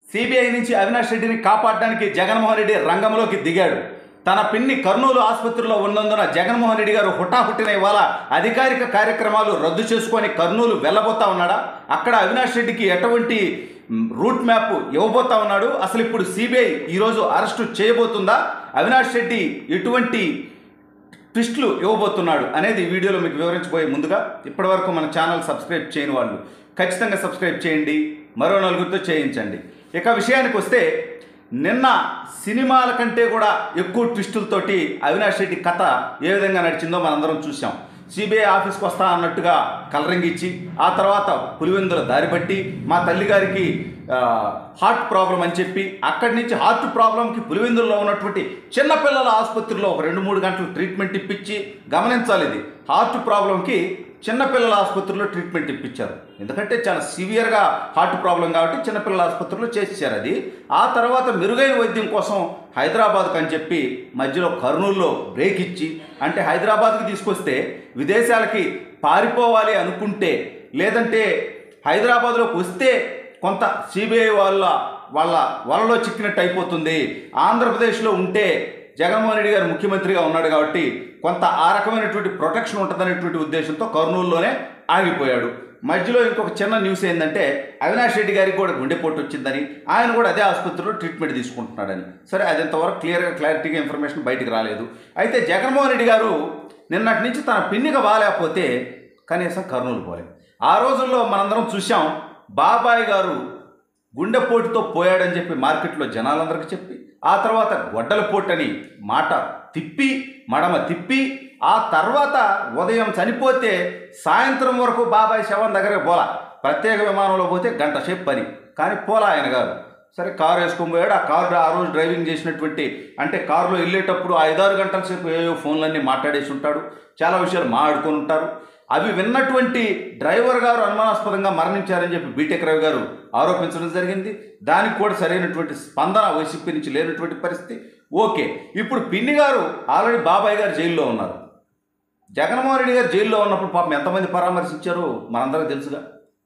CBI నుంచి అవినాష్ రెడ్డిని కాపాడడానికి జగన్మోహన్ రెడ్డి రంగంలోకి దిగాడు తన పిన్ని కర్నూలు ఆసుపత్రిలో ఉన్నందున జగన్మోహన్ రెడ్డి గారు హుటాహుటిన ఇవాళ అధికారిక కార్యక్రమాలు రద్దు చేసుకొని కర్నూలు వెళ్ళబోతా ఉన్నాడా అక్కడ అవినాష్ రెడ్డికి ఎటువంటి మ్, రూట్ మ్యాప్ ఇవ్వబోతా ఉన్నాడు అసలు ఇప్పుడు సిబిఐ ఈరోజు అరెస్టు చేయబోతుందా అవినాష్ రెడ్డి ఎటువంటి ట్విస్టులు ఇవ్వబోతున్నాడు అనేది ఈ వీడియోలో మీకు వివరించబోయే ముందుగా ఇప్పటివరకు మన ఛానల్ సబ్స్క్రైబ్ చేయని వాళ్ళు ఖచ్చితంగా సబ్స్క్రైబ్ చేయండి మరో నలుగురితో చేయించండి ఇక విషయానికి వస్తే నిన్న సినిమాల కంటే కూడా ఎక్కువ ట్విస్టులతోటి అవినాష్ రెడ్డి కథ ఏ విధంగా నడిచిందో మనందరం చూసాం సిబిఐ ఆఫీస్కి వస్తా అన్నట్టుగా కలరింగ్ ఇచ్చి ఆ తర్వాత పులివెందుల దారిపట్టి మా తల్లిగారికి ఆ, హార్ట్ ప్రాబ్లం అని చెప్పి అక్కడి నుంచి హార్ట్ ప్రాబ్లంకి పులివెందుల్లో ఉన్నటువంటి చిన్నపిల్లల ఆసుపత్రిలో ఒక రెండు మూడు గంటలు ట్రీట్మెంట్ ఇప్పించి గమనించాలి ఇది హార్ట్ ప్రాబ్లంకి చిన్నపిల్లల ఆసుపత్రిలో ట్రీట్మెంట్ ఇప్పించారు ఎందుకంటే చాలా సివియర్గా హార్ట్ ప్రాబ్లం కాబట్టి చిన్నపిల్లల ఆసుపత్రిలో చేసేసారు అది ఆ తర్వాత మెరుగైన వైద్యం కోసం హైదరాబాద్కి అని చెప్పి మధ్యలో కర్నూలులో బ్రేక్ ఇచ్చి అంటే హైదరాబాద్కి తీసుకొస్తే విదేశాలకి పారిపోవాలి అనుకుంటే లేదంటే హైదరాబాద్లోకి వస్తే కొంత సిబిఐ వాళ్ళ వాళ్ళ వలలో చిక్కినట్టు అయిపోతుంది ఆంధ్రప్రదేశ్లో ఉంటే జగన్మోహన్ రెడ్డి గారు ముఖ్యమంత్రిగా ఉన్నాడు కాబట్టి కొంత ఆ రకమైనటువంటి ప్రొటెక్షన్ ఉంటుందనేటువంటి ఉద్దేశంతో కర్నూలులోనే ఆగిపోయాడు మధ్యలో ఇంకొక చిన్న న్యూస్ ఏంటంటే అవినాష్ రెడ్డి గారికి కూడా గుండెపోటు వచ్చిందని ఆయన కూడా అదే ఆసుపత్రిలో ట్రీట్మెంట్ తీసుకుంటున్నాడని సరే అది ఇంతవరకు క్లియర్గా క్లారిటీగా ఇన్ఫర్మేషన్ బయటికి రాలేదు అయితే జగన్మోహన్ రెడ్డి గారు నిన్నటి నుంచి తన పిన్నిగా బాగాలేకపోతే కనీసం కర్నూలు పోలేదు ఆ రోజుల్లో మనందరం చూసాం బాబాయ్ గారు గుండెపోటుతో పోయాడని చెప్పి మార్కెట్లో జనాలందరికీ చెప్పి ఆ తర్వాత గొడ్డలపోటని మాట తిప్పి మడమ తిప్పి ఆ తర్వాత ఉదయం చనిపోతే సాయంత్రం వరకు బాబాయ్ శవం దగ్గరికి పోలా ప్రత్యేక విమానంలో పోతే గంట సేపు పని కానీ పోలా ఆయన గారు సరే కారు వేసుకొని పోయాడు ఆ కారు ఆ రోజు డ్రైవింగ్ చేసినటువంటి అంటే కారులో వెళ్ళేటప్పుడు ఆ ఐదారు గంటల సేపు ఏవో ఫోన్లన్నీ మాట్లాడేసి ఉంటాడు చాలా విషయాలు మాట్లాడుకొని ఉంటారు అవి విన్నటువంటి డ్రైవర్ గారు అనుమానాస్పదంగా మరణించారని చెప్పి బీటెక్ రవి గారు ఆరోపించడం జరిగింది దానికి కూడా సరైనటువంటి స్పందన వైసీపీ నుంచి లేనటువంటి పరిస్థితి ఓకే ఇప్పుడు పిన్ని గారు ఆల్రెడీ బాబాయ్ గారు జైల్లో ఉన్నారు జగన్మోహన్ రెడ్డి గారు జైల్లో ఉన్నప్పుడు పాపం ఎంతమంది పరామర్శించారో మనందరికీ తెలుసుగా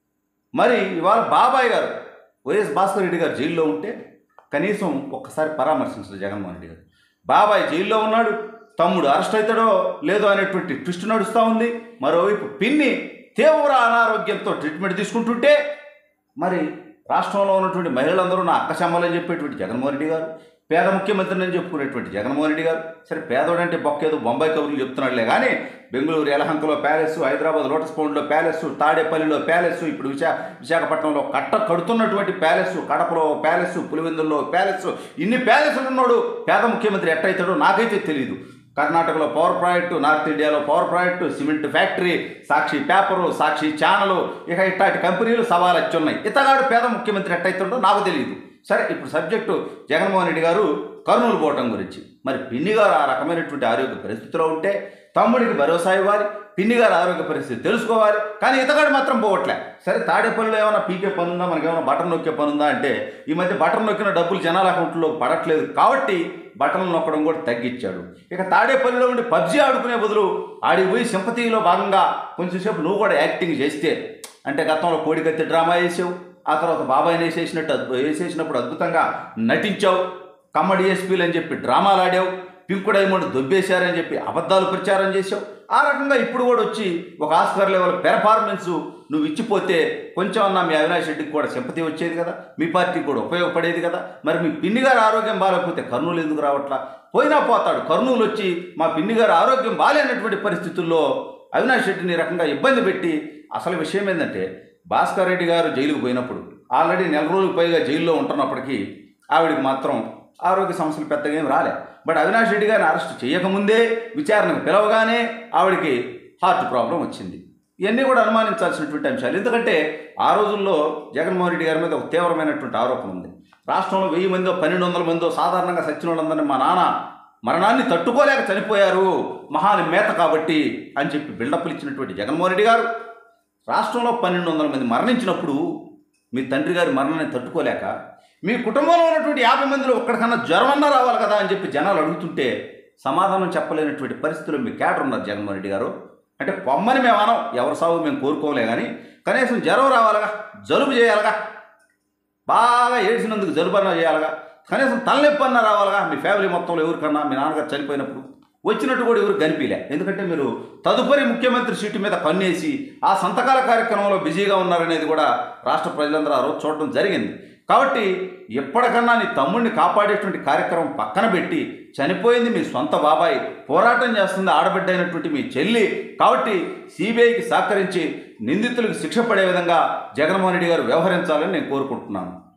మరి ఇవాళ బాబాయ్ గారు వైఎస్ భాస్కర్ రెడ్డి గారు జైల్లో ఉంటే కనీసం ఒక్కసారి పరామర్శించదు జగన్మోహన్ రెడ్డి గారు బాబాయ్ జైల్లో ఉన్నాడు తమ్ముడు అరెస్ట్ అవుతాడో లేదో అనేటువంటి ట్విస్ట్ నడుస్తూ ఉంది మరోవైపు పిన్ని తీవ్ర అనారోగ్యంతో ట్రీట్మెంట్ తీసుకుంటుంటే మరి రాష్ట్రంలో ఉన్నటువంటి మహిళలందరూ నా అక్క చెమ్మలని చెప్పేటువంటి జగన్మోహన్ రెడ్డి గారు పేద ముఖ్యమంత్రిని అని చెప్పుకునేటువంటి జగన్మోహన్ రెడ్డి గారు సరే పేదోడంటే బొక్కేదో బొంబాయి కబుర్లు చెప్తున్నాడులే కానీ బెంగళూరు యలహంకలో ప్యాలెస్ హైదరాబాద్ లోటస్ పౌండ్లో ప్యాలెస్ తాడేపల్లిలో ప్యాలెస్ ఇప్పుడు విశా విశాఖపట్నంలో కట్ట కడుతున్నటువంటి ప్యాలెస్ కడపలో ప్యాలెస్ పులివెందుల్లో ప్యాలెస్ ఇన్ని ప్యాలెస్లు ఉన్నాడు పేద ముఖ్యమంత్రి ఎట్టయితాడో నాకైతే తెలియదు కర్ణాటకలో పవర్ ప్రాజెక్టు నార్త్ ఇండియాలో power project cement factory Sakshi paper Sakshi channel ఇక ఇట్లాంటి కంపెనీలు సవాలు వచ్చి ఉన్నాయి ఇతగాడు పేద ముఖ్యమంత్రి ఎట్టయితుండో నాకు తెలియదు సరే ఇప్పుడు సబ్జెక్టు జగన్మోహన్ రెడ్డి గారు కర్నూలు పోవటం గురించి మరి పిన్ని గారు ఆ రకమైనటువంటి ఆరోగ్య పరిస్థితిలో ఉంటే తమ్ముడికి భరోసా ఇవ్వాలి పిన్ని గారు ఆరోగ్య పరిస్థితి తెలుసుకోవాలి కానీ ఇతగాడు మాత్రం పోవట్లే సరే తాడేపల్లిలో ఏమైనా పీకే పని ఉందా మనకి ఏమైనా బటన్ నొక్కే పని ఉందా అంటే ఈ మధ్య బటన్ నొక్కిన డబ్బులు జనాల అకౌంట్లో పడట్లేదు కాబట్టి బటన్లు నొక్కడం కూడా తగ్గించాడు ఇక తాడేపల్లిలో ఉండి పబ్జీ ఆడుకునే బదులు ఆడికి పోయి సింపతిలో భాగంగా కొంచెంసేపు నువ్వు కూడా యాక్టింగ్ చేస్తే అంటే గతంలో కోడికత్తి డ్రామా వేసావు ఆ తర్వాత బాబాయ్ని వేసేసినట్టు అద్భు- వేసేసినప్పుడు అద్భుతంగా నటించావు కమ్మడి ఎస్పీలు అని చెప్పి డ్రామాలు ఆడావు పింకు డైమండ్ దొబ్బేశారని చెప్పి అబద్ధాలు ప్రచారం చేసావు ఆ రకంగా ఇప్పుడు కూడా వచ్చి ఒక ఆస్కర్ లెవెల్ పెర్ఫార్మెన్స్ నువ్వు ఇచ్చిపోతే కొంచెం అన్నా మీ అవినాష్ రెడ్డికి కూడా సింపతి వచ్చేది కదా మీ పార్టీకి కూడా ఉపయోగపడేది కదా మరి మీ పిన్ని గారి ఆరోగ్యం బాగాలేకపోతే కర్నూలు ఎందుకు రావట్లా పోయినా పోతాడు కర్నూలు వచ్చి మా పిన్ని గారి ఆరోగ్యం బాగాలేనటువంటి పరిస్థితుల్లో అవినాష్ రెడ్డిని ఈ రకంగా ఇబ్బంది పెట్టి అసలు విషయం ఏంటంటే భాస్కర్ రెడ్డి గారు జైలుకు పోయినప్పుడు ఆల్రెడీ నెల రోజులకు పైగా జైల్లో ఉంటున్నప్పటికీ ఆవిడికి మాత్రం ఆరోగ్య సమస్యలు పెద్దగా ఏం రాలే బట్ అవినాష్ రెడ్డి గారిని అరెస్ట్ చేయకముందే విచారణకు పిలవగానే ఆవిడకి హార్ట్ ప్రాబ్లం వచ్చింది ఇవన్నీ కూడా అనుమానించాల్సినటువంటి అంశాలు ఎందుకంటే ఆ రోజుల్లో జగన్మోహన్ రెడ్డి గారి మీద ఒక తీవ్రమైనటువంటి ఆరోపణ ఉంది రాష్ట్రంలో వెయ్యి మందో పన్నెండు వందల మందో సాధారణంగా సచ్చిన వాళ్ళందరినీ మా నాన్న మరణాన్ని తట్టుకోలేక చనిపోయారు మహాని మేత కాబట్టి అని చెప్పి బిల్డప్లు ఇచ్చినటువంటి జగన్మోహన్ రెడ్డి గారు రాష్ట్రంలో పన్నెండు వందల మంది మరణించినప్పుడు మీ తండ్రి గారి మరణాన్ని తట్టుకోలేక మీ కుటుంబంలో ఉన్నటువంటి యాభై మందిలో ఒక్కడికన్నా జ్వరం అన్నా రావాలి కదా అని చెప్పి జనాలు అడుగుతుంటే సమాధానం చెప్పలేనటువంటి పరిస్థితుల్లో మీ క్యాడర్ ఉన్నారు జగన్మోహన్ రెడ్డి గారు అంటే పొమ్మని మేము అనం ఎవరి సాగు మేము కోరుకోలే కానీ కనీసం జ్వరం రావాలగా జలుబు చేయాలగా బాగా ఏడ్చినందుకు జలుబన్న చేయాలిగా కనీసం తలనొప్పి అన్న రావాలిగా మీ ఫ్యామిలీ మొత్తంలో ఎవరికన్నా మీ నాన్నగారు చనిపోయినప్పుడు వచ్చినట్టు కూడా ఎవరు కనిపించలే ఎందుకంటే మీరు తదుపరి ముఖ్యమంత్రి సీటు మీద పన్నేసి ఆ సంతకాల కార్యక్రమంలో బిజీగా ఉన్నారనేది కూడా రాష్ట్ర ప్రజలందరూ ఆ రోజు చూడటం జరిగింది కాబట్టి ఎప్పటికన్నా నీ తమ్ముడిని కాపాడేటువంటి కార్యక్రమం పక్కన పెట్టి చనిపోయింది మీ సొంత బాబాయ్ పోరాటం చేస్తుంది ఆడబిడ్డ అయినటువంటి మీ చెల్లి కాబట్టి సిబిఐకి సహకరించి నిందితులకు శిక్ష పడే విధంగా జగన్మోహన్ రెడ్డి గారు వ్యవహరించాలని నేను కోరుకుంటున్నాను